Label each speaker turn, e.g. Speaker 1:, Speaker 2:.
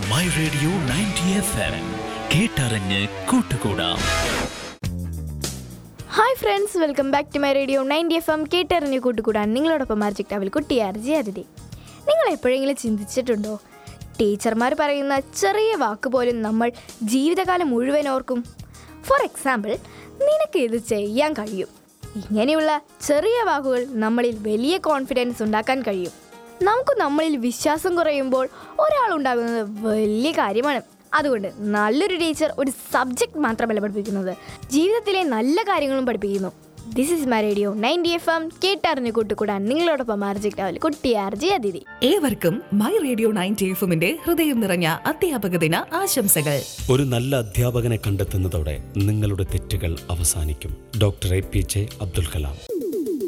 Speaker 1: my radio ninety FM എം കേട്ടറിഞ്ഞ് കൂട്ടുകൂടാം
Speaker 2: hi friends welcome back to my radio ninety FM എം കേട്ടറിഞ്ഞ് കൂട്ടുകൂടാൻ നിങ്ങളോടൊപ്പം മാർജിക് ടാവിൽ കുട്ടിയാർജി അതിഥി നിങ്ങൾ എപ്പോഴെങ്കിലും ചിന്തിച്ചിട്ടുണ്ടോ ടീച്ചർമാർ പറയുന്ന ചെറിയ വാക്ക് പോലും നമ്മൾ ജീവിതകാലം മുഴുവൻ ഓർക്കും ഫോർ എക്സാമ്പിൾ നിനക്ക് ഇത് ചെയ്യാൻ കഴിയും ഇങ്ങനെയുള്ള ചെറിയ വാക്കുകൾ നമ്മളിൽ വലിയ കോൺഫിഡൻസ് ഉണ്ടാക്കാൻ കഴിയും നമുക്ക് നമ്മളിൽ വിശ്വാസം കുറയുമ്പോൾ ഒരാളുണ്ടാകുന്നത് വലിയ കാര്യമാണ് അതുകൊണ്ട് നല്ലൊരു ടീച്ചർ ഒരു സബ്ജക്റ്റ് മാത്രമല്ല പഠിപ്പിക്കുന്നത് ജീവിതത്തിലെ നല്ല കാര്യങ്ങളും പഠിപ്പിക്കുന്നു this is my radio ninety FM എം കേട്ടറിഞ്ഞ് കൂട്ടുകൂടാൻ നിങ്ങളോടൊപ്പം ആർജിക് രാവിലെ കുട്ടി ആർജി അതിഥി
Speaker 3: ഏവർക്കും മൈ റേഡിയോ നയൻറ്റി എഫുമിന്റെ ഹൃദയം നിറഞ്ഞ അധ്യാപക ദിന ആശംസകൾ
Speaker 4: ഒരു നല്ല അധ്യാപകനെ കണ്ടെത്തുന്നതോടെ നിങ്ങളുടെ തെറ്റുകൾ അവസാനിക്കും doctor A P J Abdul Kalam